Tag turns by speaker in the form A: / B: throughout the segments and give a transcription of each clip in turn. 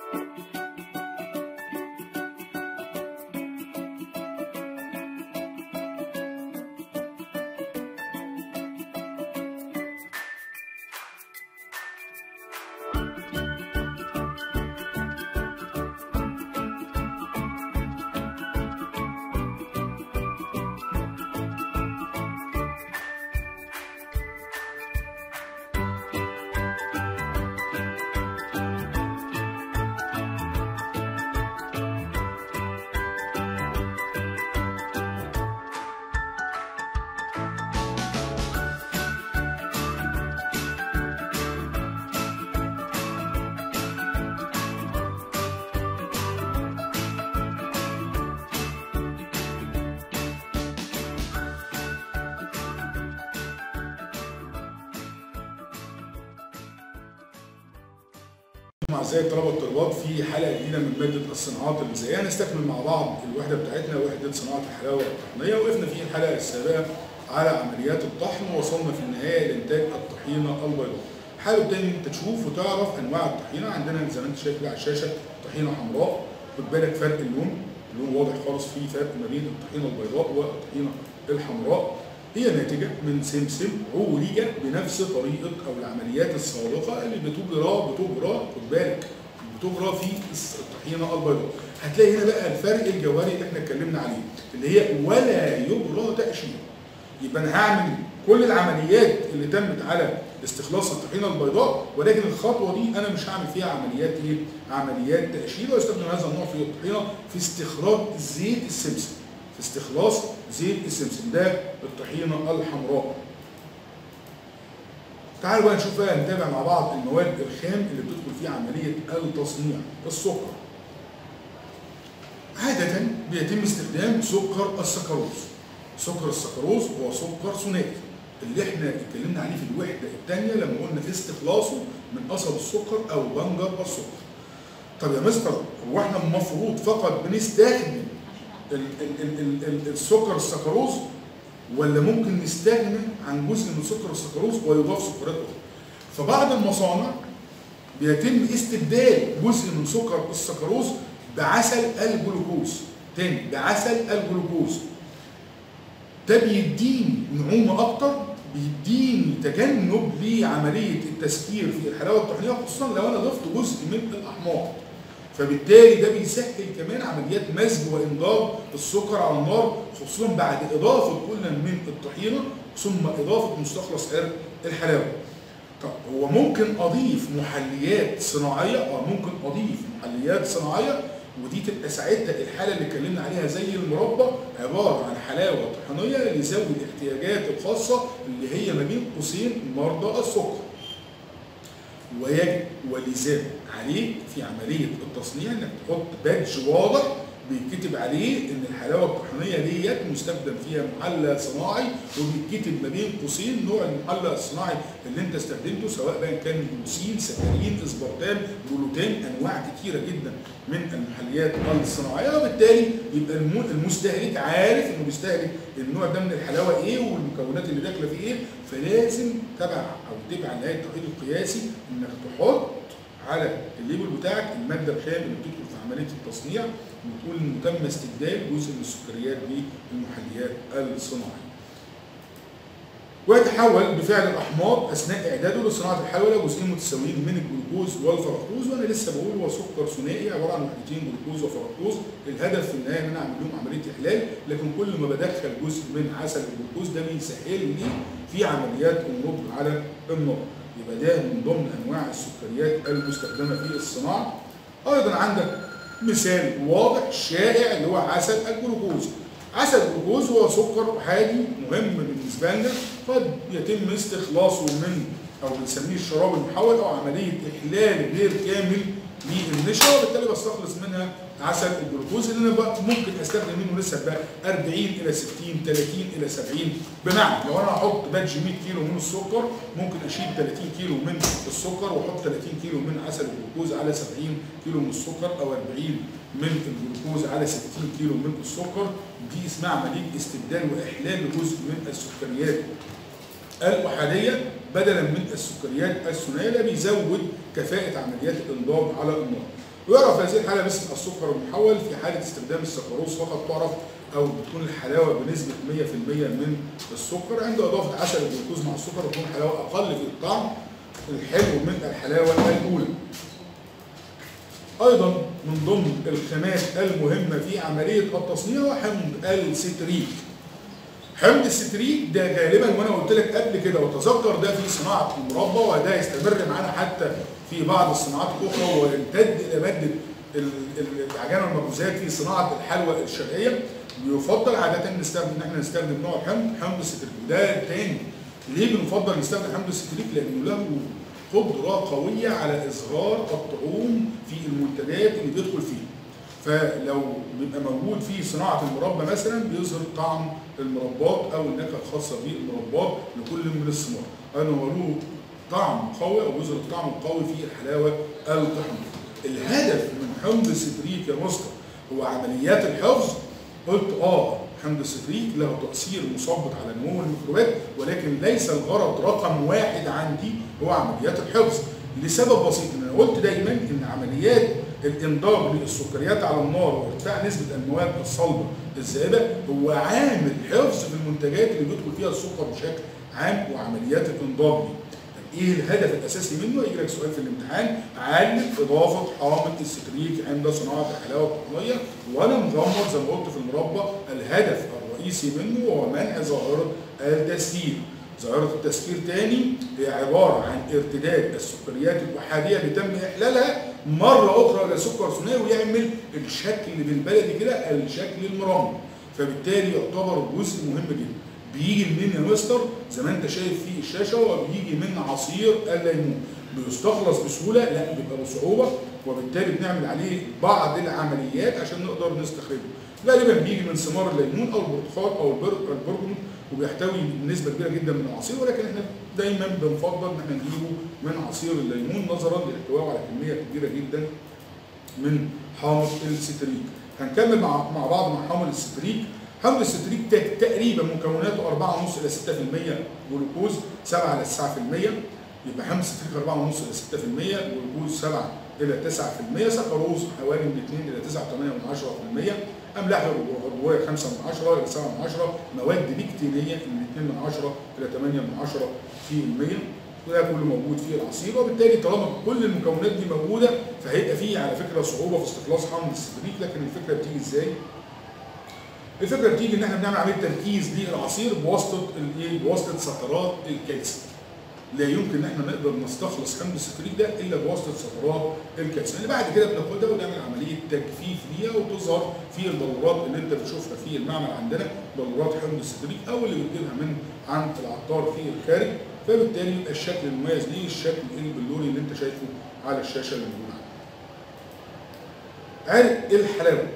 A: أعزائي الطلبة والطالبات في حلقة جديدة من مادة الصناعات الغذائية هنستكمل مع بعض الوحدة بتاعتنا وحدة صناعة الحلاوة الطحينية وقفنا في الحلقة السابقة على عمليات الطحن ووصلنا في النهاية لإنتاج الطحينة البيضاء. حابب تاني أنت تشوف وتعرف أنواع الطحينة عندنا زي ما أنت شايف كده على الشاشة طحينة حمراء خد بالك فرق اللون اللون واضح خالص في فرق ما بين الطحينة البيضاء والطحينة الحمراء هي ناتجة من سمسم عولج بنفس طريقة أو العمليات السابقة اللي بتجرى بتجرى خد بالك بتجرى في الطحينة البيضاء هتلاقي هنا بقى الفرق الجوهري اللي احنا اتكلمنا عليه اللي هي ولا يجرى تقشير يبقى انا هعمل كل العمليات اللي تمت على استخلاص الطحينه البيضاء ولكن الخطوه دي انا مش هعمل فيها عمليات ايه؟ عمليات تقشير ويستخدم هذا النوع في الطحينه في استخراج زيت السمسم في استخلاص زيت السمسم ده الطحينه الحمراء. تعالوا بقى نشوف بقى نتابع مع بعض المواد الخام اللي بتدخل في عمليه التصنيع السكر. عادة بيتم استخدام سكر السكروز. سكر السكروز هو سكر ثنائي اللي احنا اتكلمنا عليه في الوحده الثانيه لما قلنا في استخلاصه من قصب السكر او بنجر السكر. طب يا مستر هو احنا المفروض فقط بنستخدم ال ال ال ال السكر السكروز ولا ممكن نستغنى عن جزء من سكر السكروز ويضاف سكريات اخرى؟ فبعض المصانع بيتم استبدال جزء من سكر السكروز بعسل الجلوكوز تاني بعسل الجلوكوز ده بيديني نعومه اكتر بيديني تجنب لعمليه التسكير في الحلاوه الطحينيه خصوصا لو انا ضفت جزء من الاحماض فبالتالي ده بيسهل كمان عمليات مزج وانضاف السكر على النار خصوصا بعد اضافه كل من الطحينه ثم اضافه مستخلص عرق الحلاوه. طب هو ممكن اضيف محليات صناعيه اه ممكن اضيف محليات صناعيه ودي تبقى ساعتها الحاله اللي اتكلمنا عليها زي المربى عباره عن حلاوه طحينيه لذوي الاحتياجات الخاصه اللي هي ما بين قوسين مرضى السكر. ويجب ولذلك عليك في عمليه التصنيع انك تحط بادج واضح بيتكتب عليه ان الحلاوه الطحينيه ديت مستخدم فيها محلى صناعي وبيتكتب ما بين قوسين نوع المحلى الصناعي اللي انت استخدمته سواء بقى كان جلوسين سكرين اسبرتام جلوتين انواع كتيره جدا من المحليات الصناعيه وبالتالي يبقى المستهلك عارف انه بيستهلك النوع ده من الحلاوه ايه والمكونات اللي داخله فيه ايه فلازم تبع او تبع نهايه التوحيد القياسي انك تحط على الليبل بتاعك الماده الخام اللي بتدخل في عمليه التصنيع وتقول انه تم استبدال جزء من السكريات بالمحليات الصناعيه. ويتحول بفعل الاحماض اثناء اعداده لصناعه الحلوى الى جزئين متساويين من الجلوكوز والفركتوز وانا لسه بقول هو سكر ثنائي عباره عن وحدتين جلوكوز وفركتوز الهدف في النهايه ان انا اعمل لهم عمليه احلال لكن كل ما بدخل جزء من عسل الجلوكوز ده بيسهل لي في عمليات النضج على النار. يبقى ده من ضمن انواع السكريات المستخدمه في الصناعه. ايضا عندك مثال واضح شائع اللي هو عسل الجلوكوز. عسل الجلوكوز هو سكر حادي مهم بالنسبه لنا قد يتم استخلاصه من او بنسميه الشراب المحول او عمليه احلال غير كامل للنشا وبالتالي بستخلص منها عسل الجلوكوز اللي انا بقى ممكن استخدم منه نسب بقى 40 الى 60 30 الى 70 بمعنى لو انا هحط بادج 100 كيلو من السكر ممكن اشيل 30 كيلو من السكر واحط 30 كيلو من عسل الجلوكوز على 70 كيلو من السكر او 40 من الجلوكوز على 60 كيلو من السكر دي اسمها عمليه استبدال واحلال لجزء من السكريات الاحاديه بدلا من السكريات الثنائيه ده بيزود كفاءه عمليات الانضاج على النار. ويعرف هذه الحاله باسم السكر المحول في حاله استخدام السكروز فقط تعرف او بتكون الحلاوه بنسبه 100% من السكر عند اضافه عسل الجلوكوز مع السكر تكون الحلاوه اقل في الطعم الحلو من الحلاوه الاولى. ايضا من ضمن الخامات المهمه في عمليه التصنيع هو حمض الستريك. حمض الستريك ده غالبا وانا قلت لك قبل كده وتذكر ده في صناعه المربى وده يستمر معانا حتى في بعض الصناعات الاخرى ويمتد الى ماده العجانه والمخبوزات في صناعه الحلوى الشرقيه بيفضل عاده نستخدم ان احنا نستخدم نوع حمض حمض الستريك وده تاني ليه بنفضل نستخدم حمض الستريك؟ لانه له قدره قويه على اظهار الطعوم في المنتجات اللي بيدخل فيها. فلو بيبقى موجود في صناعه المربى مثلا بيظهر طعم المربات او النكهه الخاصه بالمربات لكل من الثمار. انا هو له طعم قوي او بيظهر الطعم القوي في الحلاوه الطحينيه. الهدف من حمض الستريك يا مستر هو عمليات الحفظ قلت اه حمض الستريك له تاثير مثبط على نمو الميكروبات ولكن ليس الغرض رقم واحد عندي هو عمليات الحفظ لسبب بسيط ان انا قلت دايما ان عمليات الانضاج للسكريات على النار وارتفاع نسبه المواد الصلبه الذائبه هو عامل حفظ في المنتجات اللي بيدخل فيها السكر بشكل عام وعمليات الانضاج دي. ايه الهدف الاساسي منه؟ يجي لك سؤال في الامتحان علم اضافه حامض الستريك عند صناعه الحلاوه الطحينيه وانا مغمض زي ما قلت في المربى الهدف الرئيسي منه هو منع ظاهره التسكير. ظاهره التسكير تاني هي عباره عن ارتداد السكريات الاحاديه اللي تم احلالها مره اخرى لسكر ثنائي ويعمل الشكل بالبلدي كده الشكل المرمى. فبالتالي يعتبر جزء مهم جدا. بيجي منين يا مستر؟ زي ما انت شايف في الشاشه هو بيجي من عصير الليمون بيستخلص بسهوله؟ لا بيبقى بصعوبه وبالتالي بنعمل عليه بعض العمليات عشان نقدر نستخرجه. غالبا بيجي من ثمار الليمون او البرتقال او البرغم وبيحتوي بنسبه كبيره جدا من العصير ولكن احنا دايما بنفضل ان احنا نجيبه من عصير الليمون نظرا لاحتوائه على كميه كبيره جدا من حامض الستريك. هنكمل مع مع بعض مع حامض الستريك حمض الستريك تقريبا مكوناته 4.5 الى 6% جلوكوز 7 الى 9% يبقى حمض الستريك 4.5 الى 6% جلوكوز 7 الى 9% سكروز حوالي من 2 الى 9.8% املاح عضويه 5 من 10 الى 7 من 10 مواد بكتيريه من 2 من 10 الى 8 من 10 في المية وده كله موجود في العصير وبالتالي طالما كل المكونات دي موجوده فهيبقى فيه على فكره صعوبه في استخلاص حمض الستريك لكن الفكره بتيجي ازاي؟ الفكره بتيجي ان احنا بنعمل عمليه تركيز للعصير بواسطه الايه؟ بواسطه سكرات الكالسيوم. لا يمكن ان احنا نقدر نستخلص حمض الستريك ده الا بواسطه سكرات الكالسيوم، اللي بعد كده بناخدها ونعمل عمليه تجفيف ليها وتظهر في البلورات اللي انت بتشوفها في المعمل عندنا بلورات حمض الستريك او اللي بتجيبها من عند العطار في الخارج، فبالتالي يبقى الشكل المميز ليه الشكل البلوري اللي انت شايفه على الشاشه اللي موجوده عندك. عرق الحلاوه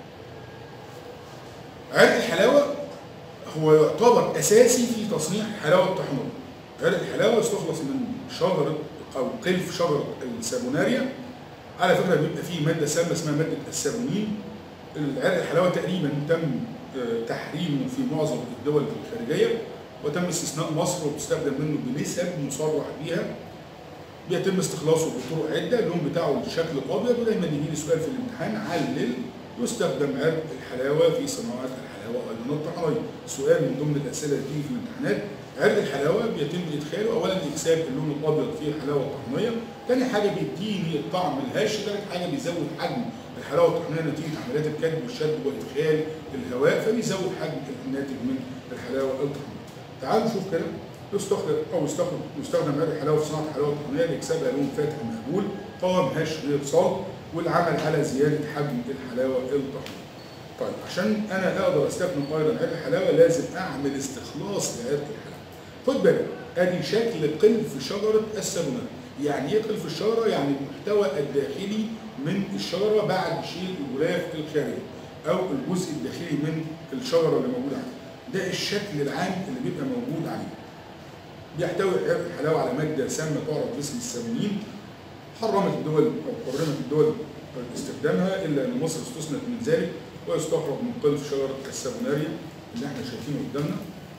A: عرق الحلاوه هو يعتبر اساسي في تصنيع حلاوه الطحينه. عرق الحلاوه يستخلص من شجره او قلف شجره السابوناريا. على فكره بيبقى فيه ماده سامه اسمها ماده السابونين. العرق الحلاوه تقريبا تم تحريمه في معظم الدول الخارجيه وتم استثناء مصر وبتستخدم منه بنسب مصرح بيها. بيتم استخلاصه بطرق عده اللون بتاعه الشكل الابيض ودايما يجي لي سؤال في الامتحان علل يستخدم عرق الحلاوه في صناعه الحلاوه ايضا الطحينيه. سؤال من ضمن الاسئله اللي بتيجي في الامتحانات عرق الحلاوه بيتم ادخاله اولا اكساب اللون الابيض في الحلاوه الطحينيه، ثاني حاجه بيديني الطعم الهش، ثالث حاجه بيزود حجم الحلاوه الطحينيه نتيجه عمليات الكتم والشد وادخال الهواء فبيزود حجم الناتج من الحلاوه الطحينيه. تعالوا نشوف كده يستخدم او يستخدم يستخدم عرق الحلاوه في صناعه الحلاوه الطحينيه لاكسابها لون فاتح مهبول، قوام هش غير صلب، والعمل على زياده حجم الحلاوه الطحينيه. طيب عشان انا اقدر استخدم ايضا عرق الحلاوه لازم اعمل استخلاص لعرق الحلاوه. خد بالك ادي شكل قلف شجره السابونات. يعني ايه قلف الشجره؟ يعني المحتوى الداخلي من الشجره بعد شيل الغلاف الخارجي او الجزء الداخلي من الشجره اللي موجوده عليه. ده الشكل العام اللي بيبقى موجود عليه. بيحتوي عرق الحلاوه على ماده سامه تعرف باسم السامونين حرمت الدول او حرمت الدول استخدامها الا ان مصر استثنت من ذلك ويستخرج من قلف شجره السابوناريا اللي احنا شايفينه قدامنا.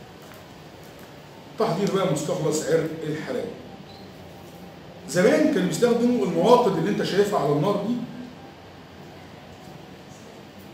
A: تحضير بقى مستخلص عرق الحلاوه. زمان كانوا بيستخدموا المواقد اللي انت شايفها على النار دي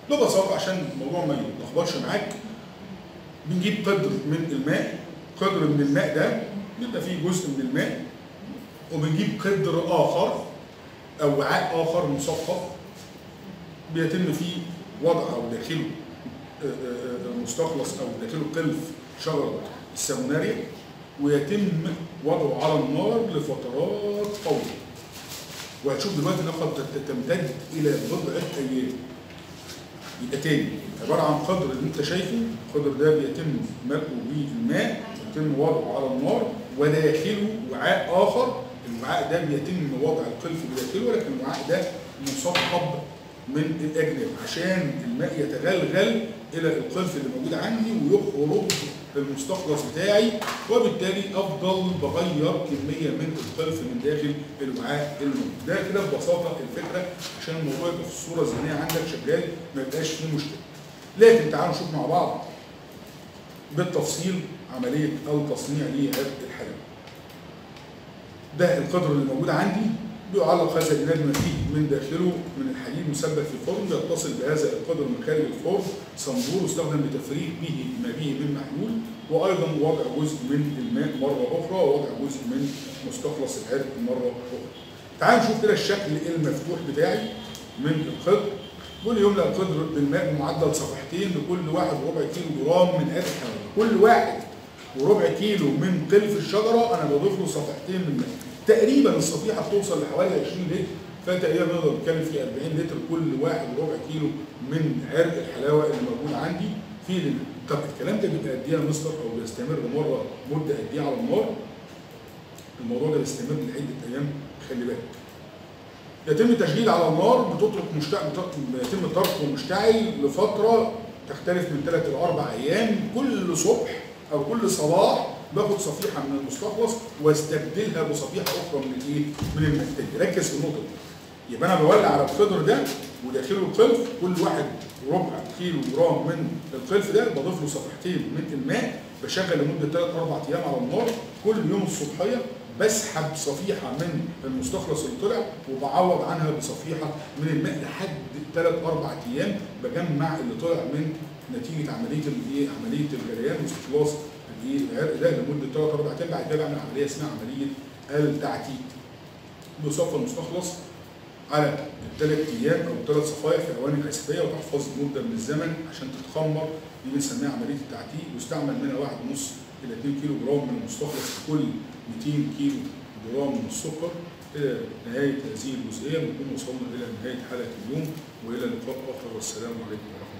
A: ببساطه عشان الموضوع ما يتلخبطش معاك بنجيب قدر من الماء قدر من الماء ده بيبقى فيه جزء من الماء وبنجيب قدر اخر او وعاء اخر مثقف بيتم فيه وضع او داخله آه، آه، آه، مستخلص او داخله قلف شجره السموناريا ويتم وضعه على النار لفترات طويله وهتشوف دلوقتي انها قد تت- تمتد الى بضعه ايام يبقى تاني عباره عن قدر اللي انت شايفه القدر ده بيتم ملئه بالماء يتم وضعه على النار وداخله وعاء اخر الوعاء ده بيتم وضع القلف بداخله ولكن الوعاء ده مصحب من الاجناب عشان الماء يتغلغل الى القلف اللي موجود عندي ويخرج المستخلص بتاعي وبالتالي افضل بغير كميه من القلف من داخل الوعاء الموجود ده كده ببساطه الفكره عشان الموضوع يبقى في الصوره الذهنيه عندك شغال ما يبقاش فيه مشكله لكن تعالوا نشوف مع بعض بالتفصيل عمليه التصنيع لعرق الحلال ده القدر اللي موجود عندي بيعلق هذا الإناء بما فيه من داخله من الحديد مثبت في الفرن يتصل بهذا القدر من خارج الفرن صنبور يستخدم لتفريغ به ما به من محلول وايضا وضع جزء من الماء مره اخرى ووضع جزء من مستخلص العرق مره اخرى. تعال نشوف كده الشكل المفتوح بتاعي من القدر كل يوم لا القدر بالماء بمعدل صفحتين لكل واحد وربع كيلو جرام من عرق حيواني كل واحد وربع كيلو من قلف الشجره انا بضيف له صفحتين من الماء تقريبا الصفيحه بتوصل لحوالي 20 لتر فتقريبا نقدر نتكلم في 40 لتر كل واحد وربع كيلو من عرق الحلاوه اللي موجود عندي في لنا طب الكلام ده بيبقى قد ايه يا مستر او بيستمر مره مده قد ايه على النار؟ الموضوع ده بيستمر لعده ايام خلي بالك. يتم تشغيل على النار بتترك مشتعل بيتم تركه مشتعل لفتره تختلف من ثلاث الى اربع ايام كل صبح او كل صباح باخد صفيحه من المستخلص واستبدلها بصفيحه اخرى من الايه؟ من الماء تاني ركز في النقطه دي يبقى انا بولع على القدر ده وداخله القلف كل واحد ربع كيلو جرام من القلف ده بضيف له صفيحتين من الماء بشغل لمده 3 4 ايام على النار كل يوم الصبحيه بسحب صفيحه من المستخلص اللي طلع وبعوض عنها بصفيحه من الماء لحد 3 4 ايام بجمع اللي طلع من نتيجه عمليه الايه عمليه الجريان واستخلاص الايه العرق ده لمده 3 4 ايام بعد كده بعمل عمليه اسمها عمليه التعتيق بيصفى المستخلص على الثلاث ايام او ثلاث صفائح في اواني اسفيه وتحفظ مده من الزمن عشان تتخمر دي بنسميها عمليه التعتيق يستعمل منها واحد ونص الى 2 كيلو جرام من المستخلص في كل 200 كيلو جرام من السكر الى نهايه هذه الجزئيه بنكون وصلنا الى نهايه حلقه اليوم والى لقاء اخر والسلام عليكم ورحمه الله